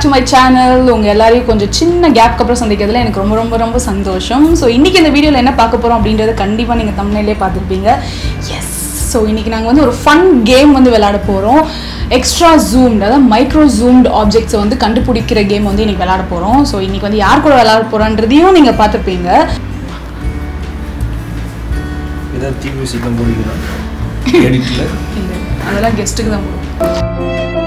To my channel உங்க எல்லாரையும் கொஞ்சம் சின்ன கேப்க்கு அப்புறம் சந்திக்கிறதுல எனக்கு ரொம்ப ரொம்ப ரொம்ப சந்தோஷம் ஸோ இன்னைக்கு இந்த வீடியோவில் என்ன பார்க்க போறோம் அப்படின்றத கண்டிப்பாக நீங்கள் தமிழ்லேயே பார்த்துருப்பீங்க எஸ் ஸோ இன்னைக்கு நாங்கள் வந்து ஒரு ஃபன் கேம் வந்து விளையாட போகிறோம் எக்ஸ்ட்ரா ஜூம்டு அதாவது மைக்ரோ ஜூம்டு ஆப்ஜெக்ட்ஸை வந்து கண்டுபிடிக்கிற கேம் வந்து இன்னைக்கு விளையாட போகிறோம் ஸோ இன்னைக்கு வந்து யார் கூட விளையாட போகிறோன்றதையும் நீங்கள் பார்த்துருப்பீங்க ஏதாவது தீ மியூசிக்லாம் போடுவீங்களா எடிட்டில் இல்லை அதெல்லாம் கெஸ்ட்டுக்கு தான் போகும்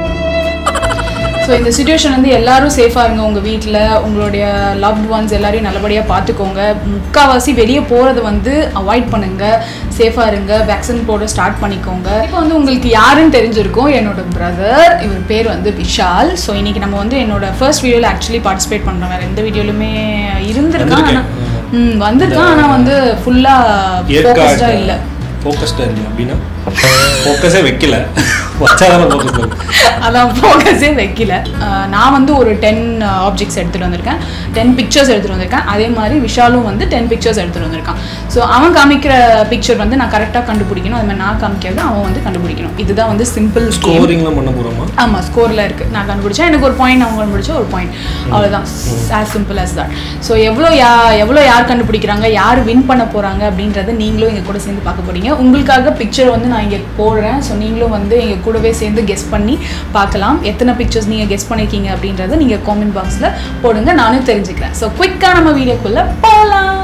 ஸோ இந்த சுச்சுவேஷன் வந்து எல்லாரும் சேஃபாக இருங்க உங்கள் வீட்டில் உங்களுடைய லவ்ட் ஒன்ஸ் எல்லாரையும் நல்லபடியாக பார்த்துக்கோங்க முக்கால்வாசி வெளியே போகிறது வந்து அவாய்ட் பண்ணுங்கள் சேஃபாக இருங்க வேக்சின் போட ஸ்டார்ட் பண்ணிக்கோங்க இப்போ வந்து உங்களுக்கு யாருன்னு தெரிஞ்சிருக்கும் என்னோட பிரதர் இவர் பேர் வந்து விஷால் ஸோ இன்னைக்கு நம்ம வந்து என்னோட ஃபர்ஸ்ட் வீடியோவில் ஆக்சுவலி பார்ட்டிசிபேட் பண்ணுறோம் வேறு எந்த வீடியோலுமே இருந்திருக்கான் ஆனால் ம் வந்திருக்கான் ஆனால் வந்து ஃபுல்லாக ஃபோக்கஸ்டாக இல்லை ஃபோக்கஸ்டாக இருக்கு அப்படின்னா ஃபோக்கஸே வைக்கல வச்சாதான ஃபோக்கஸ் அதான் ஃபோக்கஸே வைக்கல அஹ் நான் வந்து ஒரு டென் ஆப்ஜெக்ட்ஸ் எடுத்துகிட்டு வந்திருக்கேன் டென் பிக்சர்ஸ் எடுத்துகிட்டு வந்திருக்கேன் அதே மாதிரி விஷாலும் வந்து டென் பிக்சர்ஸ் எடுத்துகிட்டு வந்திருக்கான் ஸோ அவன் காமிக்கிற பிக்சர் வந்து நான் கரெக்டாக கண்டுபிடிக்கணும் அது மாதிரி நான் காமிக்கிறது அவன் வந்து கண்டுபிடிக்கணும் இதுதான் வந்து சிம்பிள் கேம் ஸ்கோரிங்லாம் பண்ண போகிறோமா ஆமாம் ஸ்கோரில் இருக்குது நான் கண்டுபிடிச்சேன் எனக்கு ஒரு பாயிண்ட் அவங்க கண்டுபிடிச்சா ஒரு பாயிண்ட் அவ்வளோதான் as simple as that so எவ்வளோ யா எவ்வளோ யார் கண்டுபிடிக்கிறாங்க யார் வின் பண்ண போகிறாங்க அப்படின்றத நீங்களும் எங்கள் கூட சேர்ந்து பார்க்க போறீங்க உங்களுக்காக பிக்சர் வந்து நான் இங்கே போடுறேன் ஸோ நீங்களும் வந்து எங்கள் கூடவே சேர்ந்து கெஸ் பண்ணி பார்க்கலாம் எத்தனை பிக்சர்ஸ் நீங்கள் கெஸ் பண்ணியிருக்கீங்க அப்படின்றத நீங்கள் காமெண்ட் பாக்ஸில் போடுங்க நானும் தெரிஞ்சுக்கிறேன் ஸோ குயிக்காக நம்ம வீடியோக்குள்ளே போகலாம்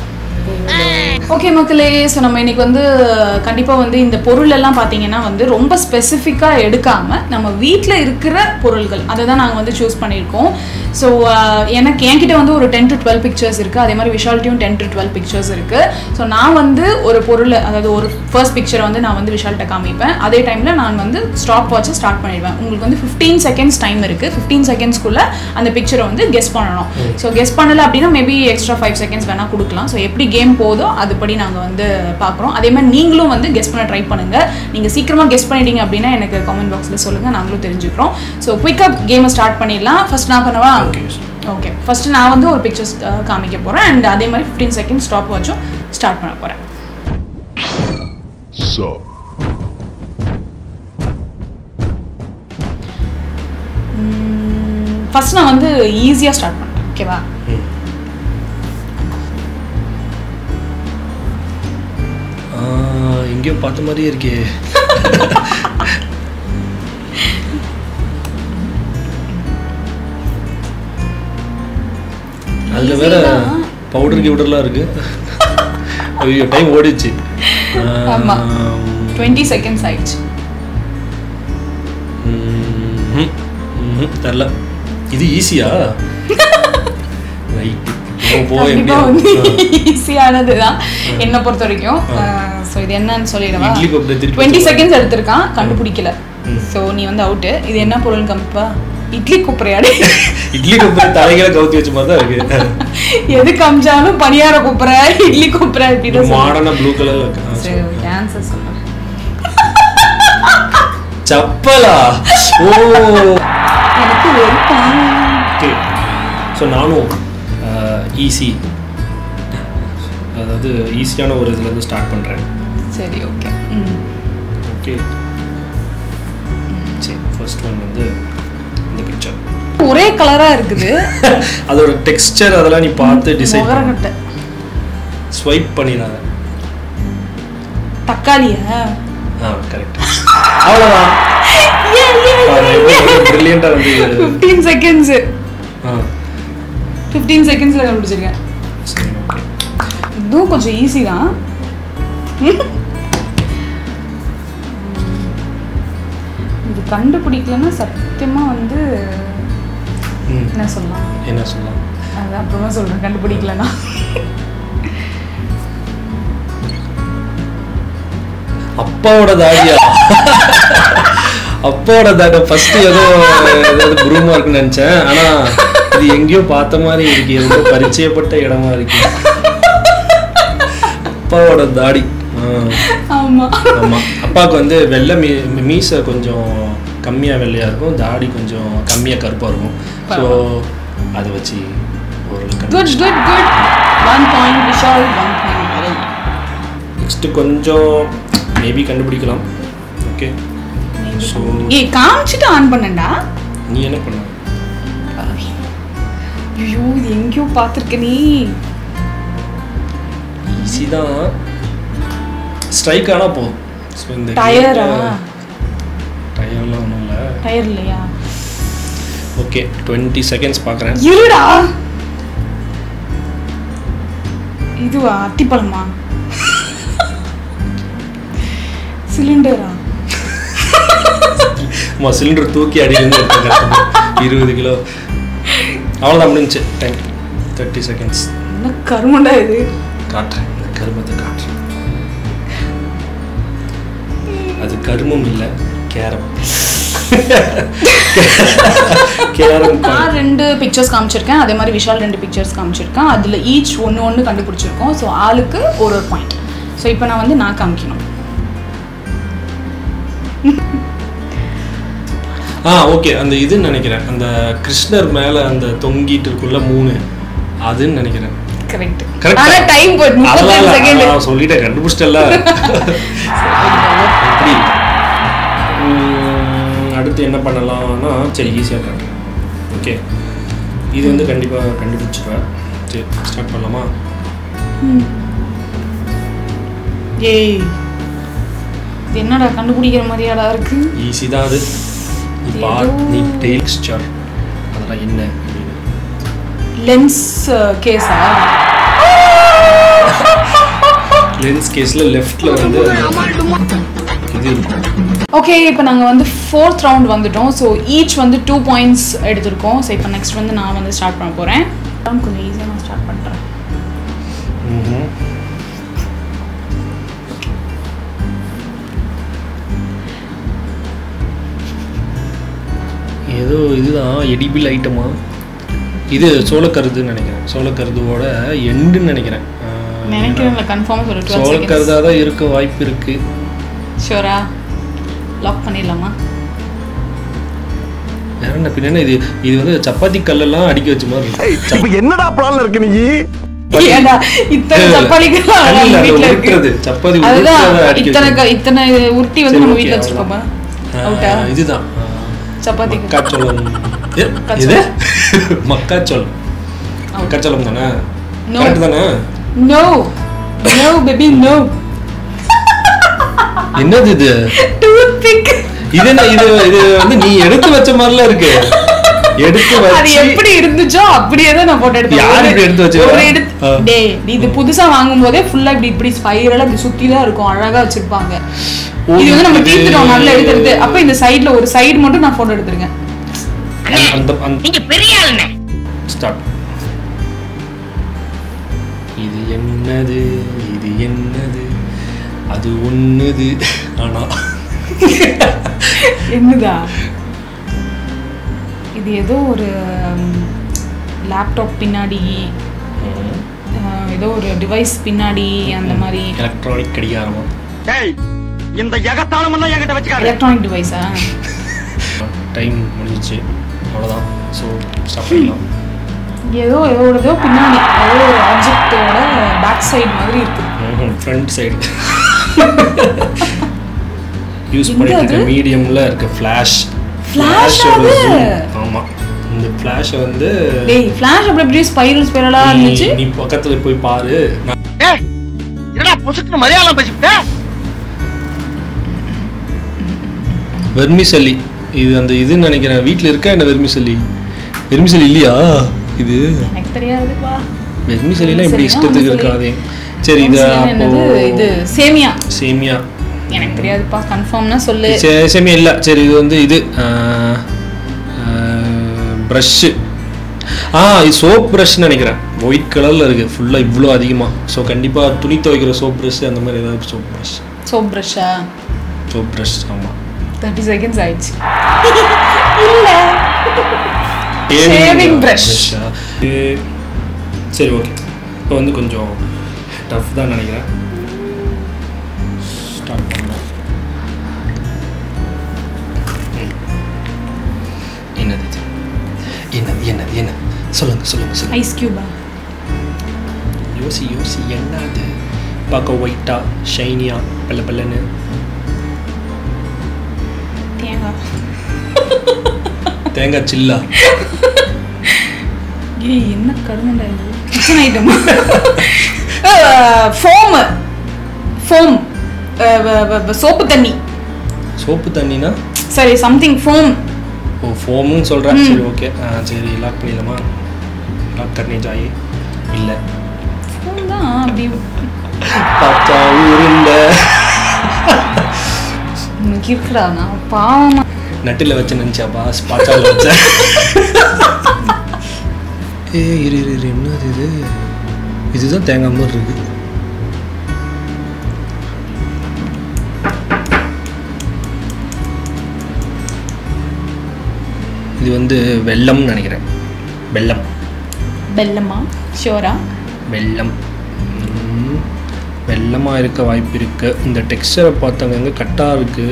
ஓகே மக்களே ஸோ நம்ம இன்னைக்கு வந்து கண்டிப்பாக வந்து இந்த பொருள் எல்லாம் பார்த்தீங்கன்னா வந்து ரொம்ப ஸ்பெசிஃபிக்காக எடுக்காம நம்ம வீட்டில் இருக்கிற பொருள்கள் அதை தான் நாங்கள் வந்து சூஸ் பண்ணியிருக்கோம் ஸோ எனக்கு என்கிட்ட வந்து ஒரு டென் டு டுவெல் பிக்சர்ஸ் இருக்குது அதே மாதிரி விஷால்ட்டியும் டென் டு டுவெல் பிக்சர்ஸ் இருக்குது ஸோ நான் வந்து ஒரு பொருள் அதாவது ஒரு ஃபர்ஸ்ட் பிக்சரை வந்து நான் வந்து விஷால்கிட்ட காமிப்பேன் அதே டைமில் நான் வந்து ஸ்டாப் வாட்சை ஸ்டார்ட் பண்ணிடுவேன் உங்களுக்கு வந்து ஃபிஃப்டீன் செகண்ட்ஸ் டைம் இருக்குது ஃபிஃப்டீன் செகண்ட்ஸ்க்குள்ளே அந்த பிக்சரை வந்து கெஸ் பண்ணணும் ஸோ கெஸ் பண்ணலை அப்படின்னா மேபி எக்ஸ்ட்ரா ஃபைவ் செகண்ட்ஸ் வேணால் கொடுக்கலாம் ஸோ எப்படி கேம் போதோ அதுபடி நாங்கள் வந்து பார்க்குறோம் அதே மாதிரி நீங்களும் வந்து கெஸ் பண்ண ட்ரை பண்ணுங்கள் நீங்கள் சீக்கிரமாக கெஸ் பண்ணிட்டீங்க அப்படின்னா எனக்கு கமெண்ட் பாக்ஸில் சொல்லுங்கள் நாங்களும் தெரிஞ்சுக்கிறோம் ஸோ குயிக்காக கேமை ஸ்டார்ட் பண்ணிடலாம் ஃபர்ஸ்ட் நான் பண்ணவா ஓகே ஓகே ஃபர்ஸ்ட் நான் வந்து ஒரு பிக்சர்ஸ் காமிக்க போகிறேன் அண்ட் அதே மாதிரி ஃபிஃப்டீன் செகண்ட் ஸ்டாப் வச்சும் ஸ்டார்ட் பண்ண போகிறேன் So, ஃபர்ஸ்ட் நான் வந்து ஈஸியாக ஸ்டார்ட் பண்ணுறேன் ஓகேவா எங்கேயோ பார்த்த மாதிரியே இருக்கே அதில் வேற Easy தான். பவுடர் கிவுடர்லாம் இருக்கு ஐயோ டைம் ஓடிச்சு ஆமா. டுவெண்ட்டி செகண்ட்ஸ் ஆயிடுச்சு தெரில இது ஈஸியா ரைட் போ கண்டிப்பா வந்து எப்படி ஈஸியானது தான் என்னை பொறுத்த வரைக்கும் ஸோ இது என்னன்னு சொல்லிடவா இட்லி கொப்பரை திருப்பி டுவெண்ட்டி வச்சு செகண்ட்ஸ் எடுத்திருக்கான் கண்டுபிடிக்கல ம். ஸோ நீ வந்து அவுட்டு இது என்ன பொருள் கம்பிப்பா இட்லி குப்புறையாடு இட்லி கொப்பரை தலைகளை கவுத்தி வச்ச மாதிரி தான் இருக்கு எது காமிச்சாலும் பணியார குப்புற இட்லி குப்புற இப்படி தான் சொல்லுவாங்க. மாடர்னா ப்ளூ கலர்ல இருக்கு ஆ, சரி ஆன்சர் சொல்லுங்க சப்பலா ஓ எனக்கு வெறுப்பா ஓகே ஸோ நானும் ஈஸி அதாவது ஈஸியான ஒரு இதுலேருந்து ஸ்டார்ட் பண்ணுறேன் சரி ஓகே ம் ஓகே சரி ஃபர்ஸ்ட் ஒன் வந்து இந்த பிக்சர் ஒரே கலரா இருக்குது அதோட டெக்ஸ்டர் அதெல்லாம் நீ பார்த்து டிசைட் முகரக்கட்டை ஸ்வைப் பண்ணிடாத தக்காளியா ஆ கரெக்ட் அவ்வளோதான் ப்ரில்லியண்டாக வந்து ஃபிஃப்டீன் செகண்ட்ஸ் ஆ ஃபிஃப்டீன் செகண்ட்ஸில் கண்டுபிடிச்சிருக்கேன் சரி ஓகே இதுவும் கொஞ்சம் ஈஸி தான் இது கண்டுபிடிக்கலன்னா சத்தியமா வந்து ம் என்ன சொல்லலாம் என்ன சொல்லலாம் அது அப்புறமா சொல்றேன் கண்டுபிடிக்கலன்னா அப்பாவோட தாடியா அப்பாவோட தாடி ஃபர்ஸ்ட் ஏதோ ஏதாவது குரூமா இருக்குன்னு நினைச்சேன் ஆனா இது எங்கேயோ பார்த்த மாதிரி இருக்கு ரொம்ப பரிச்சயப்பட்ட இடமா இருக்கு அப்பாவோட தாடி ஆ, ஆமா ஆமா அப்பாவுக்கு வந்து வெள்ளை மீ மீசை கொஞ்சம் கம்மியா வெள்ளையா இருக்கும் தாடி கொஞ்சம் கம்மியா கருப்பா இருக்கும் ஸோ அதை வச்சு ஒரு good good good one point Vishal one point next கொஞ்சம் மேபி கண்டுபிடிக்கலாம் ஓகே ஸோ ஏய் காமிச்சிட்டு ஆன் பண்ணண்டா நீ என்ன பண்ண ஐயோ இது எங்கேயோ பார்த்துருக்க நீ ஈஸி தான் ஸ்ட்ரைக் ஆனால் போதும் ஸோ இந்த டயரா டயர்லாம் ஒன்றும் இல்லை டயர் இல்லையா ஓகே டுவெண்ட்டி செகண்ட்ஸ் பார்க்குறேன் இருடா இதுவா அத்திப்பழமா சிலிண்டரா ஆமா சிலிண்டர் தூக்கி அடியிலேருந்து எடுத்தாங்க இருபது கிலோ அவ்வளோதான் முடிஞ்சுச்சு டைம் தேர்ட்டி செகண்ட்ஸ் என்ன கருமண்டா இது காட்டுறேன் இந்த கருமத்தை காட்டுறேன் அது கருமம் இல்லை கேரம் கேரம் நான் ரெண்டு பிக்சர்ஸ் காமிச்சிருக்கேன் அதே மாதிரி விஷால் ரெண்டு பிக்சர்ஸ் காமிச்சிருக்கேன் அதில் ஈச் ஒன்று ஒன்று கண்டுபிடிச்சிருக்கோம் ஸோ ஆளுக்கு ஒரு ஒரு பாயிண்ட் ஸோ இப்போ நான் வந்து நான் காமிக்கணும் ஆ ஓகே அந்த இதுன்னு நினைக்கிறேன் அந்த கிருஷ்ணர் மேலே அந்த தொங்கிட்டு இருக்குள்ள மூணு அதுன்னு நினைக்கிறேன் கரெக்ட் Correct. ஆனால் டைம் போயிட்டு அதெல்லாம் முப்பத்தஞ்சு இல்ல, செகண்ட் நான் சொல்லிட்டேன் கண்டுபிடிச்சிட்டல எப்படி உம், அடுத்து என்ன பண்ணலாம்னா சரி ஈஸியாக காட்டுறேன் ஓகே இது வந்து கண்டிப்பாக கண்டுபிடிச்சிருவேன் சரி ஸ்டார்ட் பண்ணலாமா ஏய் இது என்னடா கண்டுபிடிக்கிற மாதிரியாடா இருக்கு ஈஸி தான் அது நீ பார் நீ டெய்ல்ஸ்டர் அதெல்லாம் என்ன அப்படின்னு லென்ஸ் கேஸா லென்ஸ் கேஸில் லெஃப்டில் வந்து இது இருக்கும் ஓகே இப்போ நாங்கள் வந்து ஃபோர்த் ரவுண்ட் வந்துட்டோம் ஸோ ஈச் வந்து டூ பாயிண்ட்ஸ் எடுத்திருக்கோம் ஸோ இப்போ நெக்ஸ்ட் வந்து நான் வந்து ஸ்டார்ட் பண்ண போகிறேன் கொஞ்சம் ஈஸியாக நான் ஸ்டார்ட் பண்ணுறேன் ம்ஹும். ஏதோ இதுதான் எடிபிள் ஐட்டமா இது சோளக்கருதுன்னு நினைக்கிறேன் சோளக்கருதுவோட எண்டுன்னு நினைக்கிறேன் ஆஹ், நினைக்கிறேன் கன்ஃபார்மாக சொல்லு டுவெல் செகண்ட்ஸ் சோளக்கருதா தான் இருக்க வாய்ப்பு இருக்கு ஷோரா லாக் பண்ணிடலாமா வேற என்ன பின்ன இது இது வந்து சப்பாத்தி கல்லெல்லாம் அடுக்கி வச்ச மாதிரி இருக்கு இப்ப என்னடா பிளான்ல இருக்கு நீ ஏடா இத்தனை இல்ல, இல்ல. சப்பாளிகள் கல்லுல நம்ம அந்த வீட்டில் இருக்கு உருட்டுறது, சப்பாத்தி அதுதான் உருட்டுறத அடுக்கி இத்தனை க- வச்சிருக்கோம். இத்தனை உருட்டி வந்து நம்ம சரி, வீட்டில் okay, வச்சிருக்கோமா ஆஹ், அவுட்டா இதுதான் ஆஹ், சப்பாத்திக்கு மக்காச்சோளம் ஏ, இது மக்காச்சோளம் மக்காச்சோளம் தானே No. கரெக்ட் தானே நோ நோ பேபி நோ என்னது இது டூத் பிக் இது என்ன இது இது வந்து நீ எடுத்து வச்ச மாதிரிலாம் இருக்கு எடுத்து அது வச்சு எப்படி இருந்துச்சோ அப்படியே தான் நான் போட்டு எடுத்தேன் யார் ஒரு- இப்படி எடுத்து வச்சிருக்கா? ஒரு எடுத்து ஆ. டேய் நீ இது புதுசா வாங்கும் போதே ஃபுல்லா இப்படி இப்படி ஸ்பைரலா இப்படி சுத்தி தான் இருக்கும் அழகா வச்சிருப்பாங்க ஓ, இது வந்து நம்ம இது- தீர்த்துட்டோம் நல்லா எடுத்து எடுத்து அப்ப இந்த சைடுல ஒரு சைடு மட்டும் நான் போட்டோ எடுத்திருக்கேன் அந்த அந்த நீங்க பெரிய ஆளுண்ணே ஸ்டார்ட் இது என்னது இது என்னது அது ஒண்ணுது ஆனா என்னதா இது ஏதோ ஒரு லேப்டாப் பின்னாடி அஹ், ஏதோ ஒரு டிவைஸ் பின்னாடி அந்த மாதிரி எலக்ட்ரானிக் கடிகாரமா டேய் இந்த எகத்தாளம் எல்லாம் என்கிட்ட வச்சுக்காத எலக்ட்ரானிக் டிவைஸா டைம் முடிஞ்சிச்சு அவ்வளோதான் ஸோ ஸ்டாப் பண்ணிடலாம் ஏதோ ஏதோ ஏதோ பின்னாடி ஏதோ ஒரு ஆப்ஜெக்டோட பேக் சைடு மாதிரி இருக்கு ஃப்ரண்ட் சைடு யூஸ் எங்க பண்ணிட்டு இருக்க அது? மீடியம்ல இருக்க ஃப்ளாஷ் Flash அது? ஆமா இந்த ஃப்ளாஷை வந்து டேய் ஃபிளாஷ் அப்படி அப்படியே ஸ்பைரல் ஸ்பைரலா நீ- இருந்துச்சு நீ பக்கத்துல போய் பாரு நான் ஏய் என்னடா பொசுக்குன்னு மலையாளம் பேசிவிட்ட வெர்மிசல்லி இது அந்த இதுன்னு நினைக்கிறேன் வீட்டில் இருக்கா என்ன வெர்மிசல்லி வெர்மிசல்லி இல்லையா இது எனக்கு தெரியாதுப்பா வெர்மிசல்லிலாம் இப்படி வெர்மிசல்லினா இஷ்டத்துக்கு வெர்மிசல்லி. இருக்காதே சரி இது Penicillin என்னது அப்போ இது சேமியா சேமியா எனக்கு தெரியாதுப்பா கன்ஃபார்ம்னா சொல்லு சே- சேமியா இல்லை சரி இது வந்து இது ப்ரஷ்ஷு ஆ இது சோப் ப்ரஷ்னு நினைக்கிறேன் ஒயிட் கலரில் இருக்குது ஃபுல்லாக இவ்வளோ அதிகமாக ஸோ கண்டிப்பாக துணி துவைக்கிற சோப் ப்ரஷ் அந்த மாதிரி ஏதாவது சோப் ப்ரஷ் சோப் ப்ரஷ்ஷா சோப் ப்ரஷ் ஆமாம் தேர்ட்டி செகண்ட்ஸ் ஆயிடுச்சு இல்ல Shaving Shaving brush. brush-ஆ? இது- சரி ஓகே இப்போ வந்து கொஞ்சம் டஃப் தான் நினைக்கிறேன் ஸ்டார்ட் பண்ணலாம் ம். என்னது இது? என்னது என்னது என்ன சொல்லுங்க சொல்லுங்க சொல்லுங்க ஐஸ் கியூபா யோசி யோசி என்னது பார்க்க ஒயிட்டா ஷைனியா பல்ல பல்லன்னு தேங்காய் தேங்காய் சில்லா ஏய் என்ன கருமண்டா இது kitchen item foam foam soap தண்ணி சோப்பு தண்ணினா சரி சம்திங் ஃபோம் ஓ ஃபோம்னு சொல்கிறேன் சரி ஓகே சரி லாக் பண்ணிடலாமா லாக் கர்னே ஜாயி இல்லை ஃபோம் தான் அப்படி பார்த்தா உருண்டை உனக்கு இருக்குடா நான் பாவமா நட்டில் வச்சு நினச்சா பாஸ் பாச்சாவில் வச்சேன் ஏ இரு இரு இரு என்னது இது இதுதான் தேங்காய் மாதிரி இருக்கு இது வந்து வெள்ளம்னு நினைக்கிறேன் வெள்ளம் பெல்லமா ஷோரா வெள்ளம் ம், வெள்ளமாக இருக்க வாய்ப்பு இருக்கு இந்த டெக்ஸ்டரை பார்த்தவங்க கட்டாக இருக்கு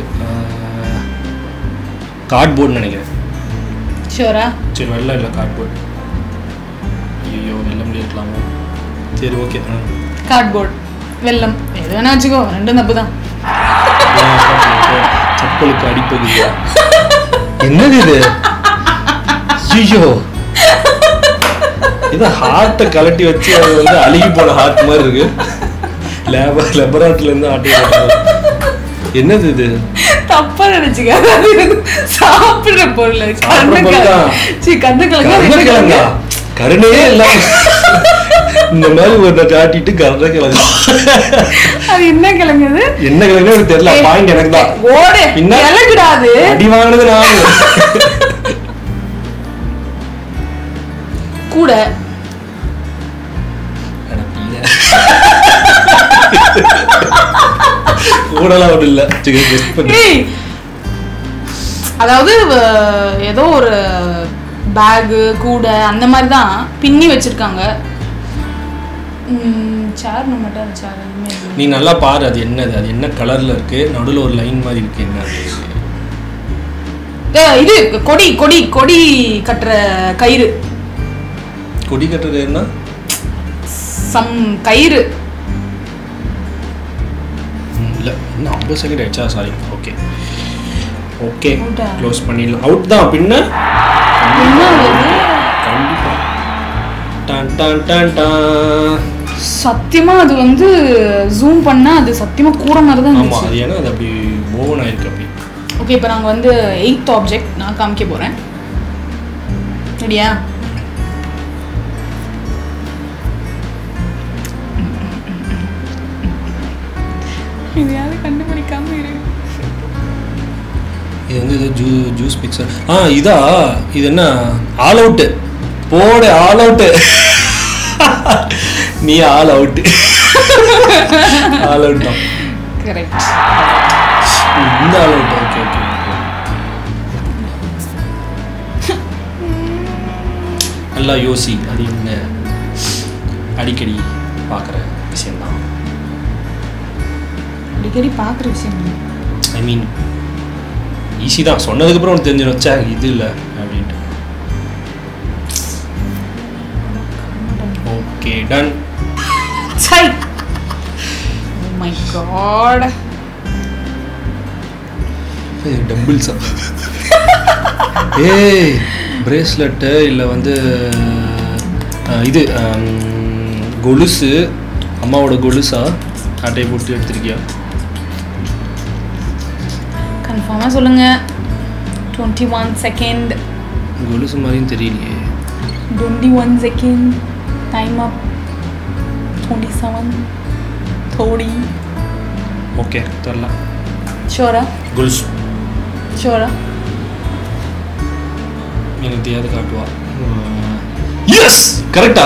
கார்ட்போர்டு நினைக்கிறேன் ஷோரா சரி வெள்ளம் இல்லை கார்ட்போர்ட் ஐயோ வெள்ளம் இருக்கலாமோ சரி ஓகே ஆ கார்ட்போர்ட் வெல்லம் எது வேணா வச்சுக்கோ ரெண்டும் தப்பு தான் செப்பலுக்கு அடிப்பகுதியா என்னது இது ஐயோ இது ஹார்ட்டை கலட்டி வச்சு அது வந்து அழுகி போன ஹார்ட் மாதிரி இருக்கு லேப லெபராட்ல இருந்து ஆட்டி என்னது இது தப்பா நினைச்சுக்காத அது சாப்பிடுற பொருள் சாப்பிடுற பொருள் தான். சி கருணக்கிழங்கு கருணக்கிழங்கா கருணையே இல்லாம இந்த மாதிரி ஒரு காட்டிட்டு கருணக்கிழங்கு அது என்ன கிழங்கு அது என்ன கிழங்கு எனக்கு தெரியல பாயிண்ட் எனக்கு தான் ஓடு பின்ன? கிழங்குடாது அடி வாங்கினது நான் கூட கூடலாம் ஒன்றும் இல்லை சரி guess பண்ணு. ஏய் அதாவது வ- ஏதோ ஒரு பேகு கூடை அந்த மாதிரி தான் பின்னி வச்சிருக்காங்க சேர் நம்மகிட்ட சேர் எதுவுமே இல்லை நீ நல்லா பாரு அது என்னது அது என்ன கலர்ல இருக்கு நடுவுல ஒரு லைன் மாதிரி இருக்கு என்ன அது? ஏய், இது கொடி கொடி கொடி கட்டுற கயிறு கொடி கட்டுறது என்ன சம் கயிறு ம், இல்ல இன்னும் ஐம்பது செகண்ட் ஆயிடுச்சா சாரி ஓகே ஓகே Out ஆ? க்ளோஸ் பண்ணிடலாம் அவுட் தான் பின்ன என்ன அது? கண்டிப்பா டான் டான் டான் டான் சத்தியமா அது வந்து ஜூம் பண்ணா அது சத்தியமா கூட மாதிரி தான் ஆமா இருந்துச்சு அது ஏன்னா அது அப்படி ஓவன் ஆயிருக்கு அப்படி ஓகே இப்போ நாங்கள் வந்து எயித் ஆப்ஜெக்ட் நான் காமிக்க போகிறேன் சரியா இதையாவது கண்டுபிடிக்காம இரு இது வந்து இது ஜூ ஜூஸ் மிக்சர் ஆ இதா இது என்ன ஆல் அவுட்டு போடு ஆல் அவுட்டு நீ ஆல் அவுட்டு ஆல் அவுட் தான் கரெக்ட் இந்த ஆல் அவுட் ஓகே ஓகே நல்லா யோசி அது என்ன அடிக்கடி பார்க்குற விஷயம்தான் அடிக்கடி பார்க்குற விஷயம் இல்லை. ஐ மீன் ஈஸி தான் சொன்னதுக்கப்புறம் உனக்கு தெரிஞ்சிடும் வச்சா இது இல்லை அப்படின்ட்டு ஓகே டன் சை ஓ மை காட் டம்பிள்ஸா ஏய் பிரேஸ்லெட்டு இல்லை வந்து அஹ், இது ஹம், கொலுசு அம்மாவோட கொலுசா அட்டையை போட்டு எடுத்திருக்கியா கன்ஃபார்மாக சொல்லுங்க டுவெண்ட்டி ஒன் செகண்ட் கொலுசு மாதிரியும் தெரியலையே twenty one second time up twenty seven thirty okay தெரில ஷோரா கொலுசு ஷோரா எனக்கு தெரியாது காட்டுவா எஸ் கரெக்டா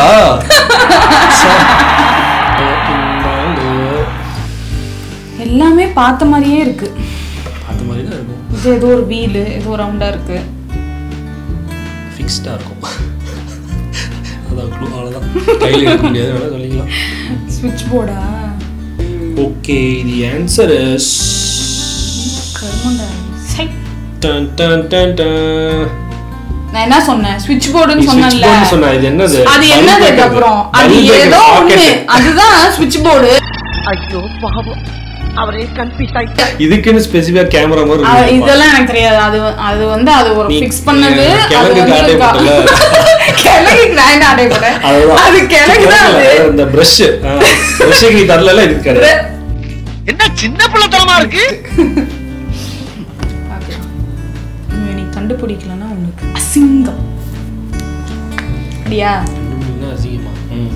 எல்லாமே பார்த்த மாதிரியே இருக்கு அது மாதிரி தான் இருக்கும் இது ஏதோ ஒரு வீலு ஏதோ ரவுண்டா இருக்கு ஃபிக்ஸ்டாக இருக்கும் அதான் க்ளூ அவ்வளோதான் கையில் எடுக்க முடியாது வேணா சொல்லிக்கலாம் ஸ்விட்ச் போர்டா ஓகே தி ஆன்சர் இஸ் கருமண்டா சை டன் டன் டன் டன் நான் என்ன சொன்னேன் ஸ்விட்ச் போர்டுன்னு ஸ்விட்ச் சொன்னேன்ல போர்டு சொன்னா இது என்னது அது என்னது Bulb அப்புறம் அது Bulb ஏதோ socket. ஒண்ணு அதுதான் ஸ்விட்ச் போர்டு ஐயோ பாவம் அவரே கன்ஃபியூஸ் ஆயிட்டா இதுக்குன்னு ஸ்பெசிஃபிக்கா கேமரா மாதிரி அது இருக்கும். இதெல்லாம் எனக்கு தெரியாது அது வ- அது வந்து அது ஒரு நீ ஃபிக்ஸ் பண்ணது நீ அது கிழங்கு வந்து காட்டை கா- போட்டல. கிழங்கு நான் ஆட்டை போட்டேன் அதுதான். அது கிழங்கு தான் அது இந்த பிரஷ் பிரஷ் நீ தரல இதுக்கு கிடையாது என்ன சின்ன பிள்ளைத்தனமா இருக்கு பார்க்கலாம். இவனை நீ கண்டுபிடிக்கலன்னா உனக்கு அசிங்கம் அப்படியா கண்டுபிடிக்கணும்னா அசிங்கமா ம்.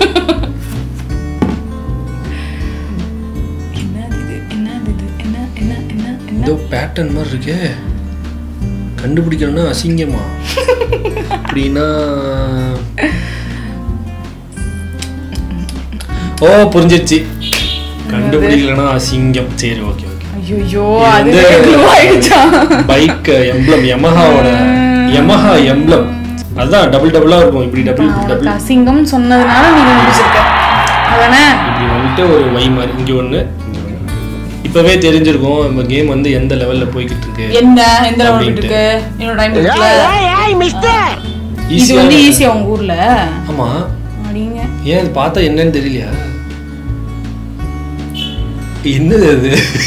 என்னது இது என்னது இது என்ன என்ன என்ன என்ன ஏதோ பேட்டர்ன் மாதிரி இருக்கே கண்டுபிடிக்கணும்னா அசிங்கமா அப்படின்னா ஓ புரிஞ்சிருச்சு கண்டுபிடிக்கலன்னா அசிங்கம் சரி ஓகே ஓகே ஐயோ இது அது வந்து glue ஆயிடுச்சா பைக் எம்ப்ளம் யமஹாவோட யமஹா எம்ப்ளம் அதுதான் டபுள் டபுளா இருக்கும் இப்படி டபுள் நான் உனக்கு டபுள் அசிங்கம் சொன்னதுனால நீ கண்டுபிடிச்சிருக்க அதானே இப்படி வந்துட்டு ஒரு வை மாதிரி இங்க ஒண்ணு இங்க ஒண்ணு. இப்பவே தெரிஞ்சிருக்கும் நம்ம கேம் வந்து எந்த லெவல்ல போய்கிட்டு இருக்கு என்ன எந்த லெவல் அப்படின்ட்டு. இருக்கு இன்னொரு டைம் இருக்குல்ல மிஸ்டர் இது Easy-ஆ- வந்து ஈஸியா உங்க ஊர்ல ஆமா அப்படிங்க ஏன் இது பார்த்தா என்னன்னு தெரியலையா என்னது அது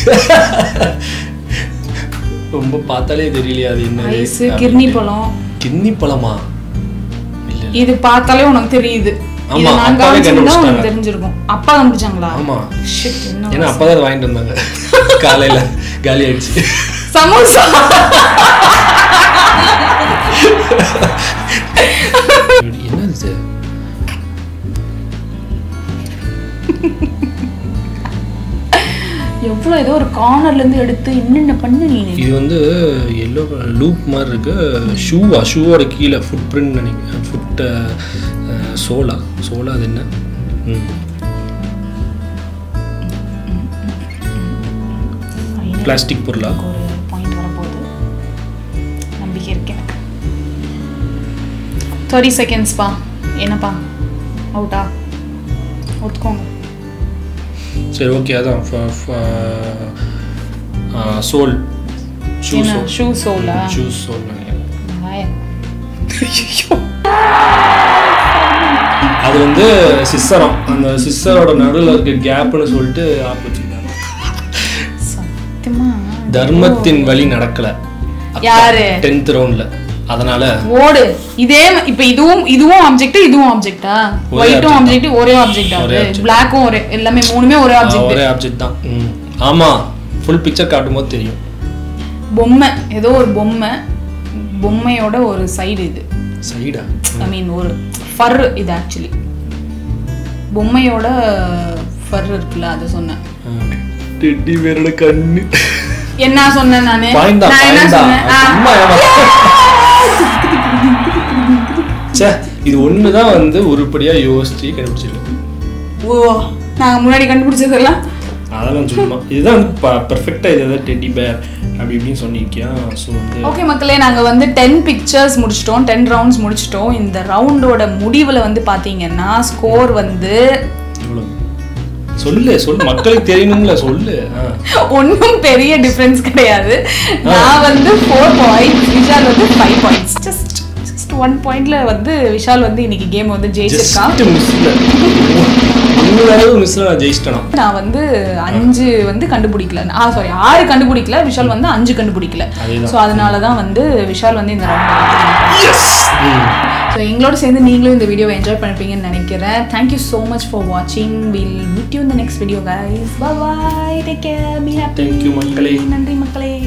ரொம்ப பார்த்தாலே தெரியலையா அது என்ன ஐஸ் கிர்னி பழம் கிர்னி பழமா இல்ல இல்ல. இது பார்த்தாலே உனக்கு தெரியுது ஆமா, இது நான் அப்பாவே கவனிச்சிருந்தா உனக்கு கண்டுபிடிச்சிட்டாங்க. தெரிஞ்சிருக்கும் அப்பா கண்டுபிடிச்சாங்களா ஆமா Shit, என்ன ஏன்னா அப்பதான் அதை வாங்கிட்டு வந்தாங்க காலையில காலி ஆயிடுச்சு சமோசா என்னது இது எவ்வளவு ஏதோ ஒரு கார்னர்ல இருந்து எடுத்து என்னென்ன பண்ணு நீ இது வந்து எல்லோ லூப் மாதிரி இருக்கு ஷூவா ஷூவோட கீழே ஃபுட் பிரிண்ட் நினைக்கிறேன் ஃபுட் சோலா சோலா அது என்ன ம் பிளாஸ்டிக் பொருளா எனக்கு ஒரு பாயிண்ட் வரப்போகுது நம்பிக்கை இருக்கு எனக்கு தேர்ட்டி செகண்ட்ஸ்ப்பா என்னப்பா அவுட்டா ஒத்துக்கோங்க சரி ஓகே அதான் சோல் ஷூ என்ன சோல் ஷூ சோலா ஷூ சோல் நினைக்கிறேன் அது வந்து சிஸ்ஸரம் அந்த சிஸ்ஸரோட நடுவில் இருக்க கேப்னு சொல்லிட்டு ஆப்போசிட் சத்தியமா தர்மத்தின் வழி நடக்கல யாரு டென்த் ரவுண்ட்ல அதனால ஓடு இதே ம- இப்ப இதுவும் இதுவும் ஆப்ஜெக்ட் இதுவும் ஆப்ஜெக்டா ஒரே ஒயிட்டும் object ஆப்ஜெக்ட் ஒரே ஆப்ஜெக்ட் ஒரே ஆகுது object. பிளாக்கும் ஒரே எல்லாமே மூணுமே ஒரே ஆ, ஆப்ஜெக்ட் ஒரே ஆப்ஜெக்ட் தான் ம். ஆமா ஃபுல் பிக்சர் காட்டும் போது தெரியும் பொம்மை ஏதோ ஒரு பொம்மை பொம்மையோட ஒரு சைடு இது சைடா ஐ மீன் ஒரு ஃபர் இது ஆக்சுவலி பொம்மையோட ஃபர் இருக்குல்ல அதை சொன்னேன் டெட்டி வேரோட கண்ணு என்ன சொன்னேன் நானு பாயிண்ட் தான் நான் என்ன பாயிண்ட் தான் சொன்னேன் ஆ. சும்மா ஏமா ச்சே இது ஒன்று தான் வந்து உருப்படியா யோசிச்சு கண்டுபிடிச்சிருக்கேன் ஓ நாங்க முன்னாடி கண்டுபிடிச்சதெல்லாம் அதெல்லாம் சும்மா இதுதான் பெர்ஃபெக்டாக இது ஏதாவது டெட்டி பேர் அப்படி இப்படின்னு சொன்னிருக்கியா ஸோ வந்து ஓகே மக்களே நாங்க வந்து டென் பிக்சர்ஸ் முடிச்சிட்டோம் டென் ரவுண்ட்ஸ் முடிச்சிட்டோம் இந்த ரவுண்டோட முடிவுல வந்து பாத்தீங்கன்னா ஸ்கோர் வந்து இவ்வளவு சொல்லு சொல்லு மக்களுக்கு தெரியணும்ல சொல்லு ஆ. ஒன்றும் பெரிய டிஃபரன்ஸ் கிடையாது நான் வந்து ஃபோர் பாயிண்ட்ஸ் விஷால் வந்து five points just just one பாயிண்ட்ல வந்து விஷால் வந்து இன்னைக்கு கேம் வந்து ஜெயிச்சிருக்கான் ஜஸ்ட் மிஸ்ல மூணு அளவு மிஸ்ல நான் ஜெயிச்சிட்டேனா நான் வந்து அஞ்சு வந்து கண்டுபிடிக்கல ஆ சாரி ஆறு கண்டுபிடிக்கல விஷால் வந்து அஞ்சு கண்டுபிடிக்கல அதேதான். ஸோ அதனால தான் வந்து விஷால் வந்து இந்த ரவுண்ட் ம் ஸோ எங்களோட சேர்ந்து நீங்களும் இந்த வீடியோவை என்ஜாய் பண்ணிருப்பீங்கன்னு நினைக்கிறேன் தேங்க்யூ ஸோ மச் ஃபார் வாட்சிங் வில் மீட் யூ இந்த next video guys bye take care be happy Thank you, மக்களே. நன்றி மக்களே